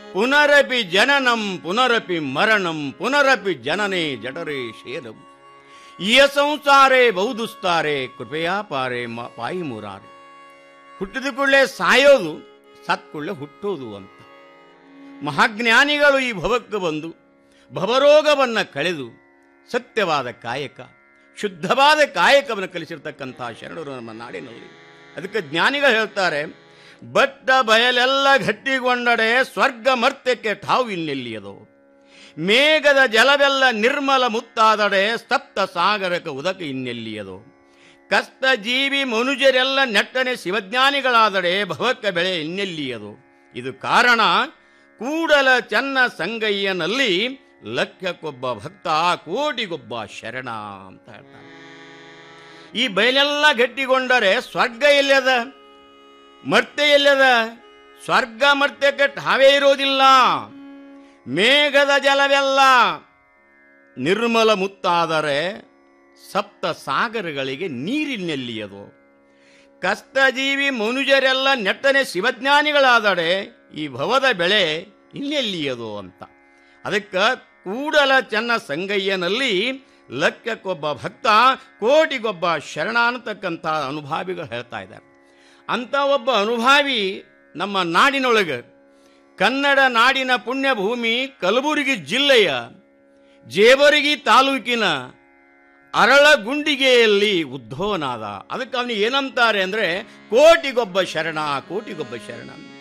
ಪುನರಪಿ ಜನನಂ ಪುನರಪಿ ಮರಣಂ ಪುನರಪಿ ಜನನೇ ಜಠರೇ ಶೇರಂ ಇಯ ಸಂಸಾರೇ ಬಹುದುಸ್ತಾರೆ ಕೃಪೆಯಾ ಪಾರೆ ಮ- ಪಾಯಿ ಮುರಾರೆ ಹುಟ್ಟಿದ ಕೂಡಲೇ ಸಾಯೋದು ಸತ್ ಕೂಡಲೇ ಹುಟ್ಟೋದು ಅಂತ ಮಹಾಜ್ಞಾನಿಗಳು ಈ ಭವಕ್ಕೆ ಬಂದು ಭವರೋಗವನ್ನು ಕಳೆದು ಸತ್ಯವಾದ ಕಾಯಕ ಶುದ್ಧವಾದ ಕಾಯಕವನ್ನು ಕಲಿಸಿರ್ತಕ್ಕಂಥ ಶರಣರು ನಮ್ಮ ನಾಡಿನಲ್ಲಿ ಅದಕ್ಕೆ ಜ್ಞಾನಿಗಳು ಹೇಳ್ತಾರೆ ಬಟ್ಟ ಬಯಲೆಲ್ಲ ಗಟ್ಟಿಗೊಂಡಡೆ ಸ್ವರ್ಗ ಮರ್ತ್ಯಕ್ಕೆ ಠಾವು ಇನ್ನೆಲ್ಲಿಯದು ಮೇಘದ ಜಲವೆಲ್ಲ ನಿರ್ಮಲ ಮುತ್ತಾದಡೆ ಸ್ತಪ್ತ ಸಾಗರಕ್ಕೆ ಉದಕ ಇನ್ನೆಲ್ಲಿಯದು ಕಷ್ಟ ಜೀವಿ ಮನುಜರೆಲ್ಲ ನೆಟ್ಟನೆ ಶಿವಜ್ಞಾನಿಗಳಾದಡೆ ಭವಕ್ಕ ಬೆಳೆ ಇನ್ನೆಲ್ಲಿಯದು ಇದು ಕಾರಣ ಕೂಡಲ ಚೆನ್ನ ಸಂಗಯ್ಯನಲ್ಲಿ ಲಕ್ಷಕ್ಕೊಬ್ಬ ಭಕ್ತ ಕೋಟಿಗೊಬ್ಬ ಶರಣ ಅಂತ ಹೇಳ್ತಾರೆ ಈ ಬಯಲೆಲ್ಲ ಗಟ್ಟಿಗೊಂಡರೆ ಸ್ವರ್ಗ ಎಲ್ಲದ ಮರ್ತೆ ಎಲ್ಲದ ಸ್ವರ್ಗ ಮರ್ತ್ಯಕ್ಕೆ ಠಾವೇ ಇರೋದಿಲ್ಲ ಮೇಘದ ಜಲವೆಲ್ಲ ನಿರ್ಮಲ ಮುತ್ತಾದರೆ ಸಪ್ತ ಸಾಗರಗಳಿಗೆ ನೀರಿನೆಲ್ಲಿಯದು ಕಷ್ಟಜೀವಿ ಮನುಜರೆಲ್ಲ ನೆಟ್ಟನೆ ಶಿವಜ್ಞಾನಿಗಳಾದಡೆ ಈ ಭವದ ಬೆಳೆ ಇನ್ನೆಲ್ಲಿಯದು ಅಂತ ಅದಕ್ಕೆ ಕೂಡಲ ಚೆನ್ನ ಸಂಗಯ್ಯನಲ್ಲಿ ಲಕ್ಕಕ್ಕೊಬ್ಬ ಭಕ್ತ ಕೋಟಿಗೊಬ್ಬ ಶರಣ ಅನ್ನತಕ್ಕಂಥ ಅನುಭಾವಿಗಳು ಹೇಳ್ತಾ ಇದ್ದಾರೆ ಅಂಥ ಒಬ್ಬ ಅನುಭಾವಿ ನಮ್ಮ ನಾಡಿನೊಳಗೆ ಕನ್ನಡ ನಾಡಿನ ಪುಣ್ಯಭೂಮಿ ಕಲಬುರಗಿ ಜಿಲ್ಲೆಯ ಜೇವರಗಿ ತಾಲೂಕಿನ ಅರಳಗುಂಡಿಗೆಯಲ್ಲಿ ಉದ್ಧವನಾದ ಅದಕ್ಕೆ ಅವನಿಗೆ ಏನಂತಾರೆ ಅಂದರೆ ಕೋಟಿಗೊಬ್ಬ ಶರಣ ಕೋಟಿಗೊಬ್ಬ ಶರಣ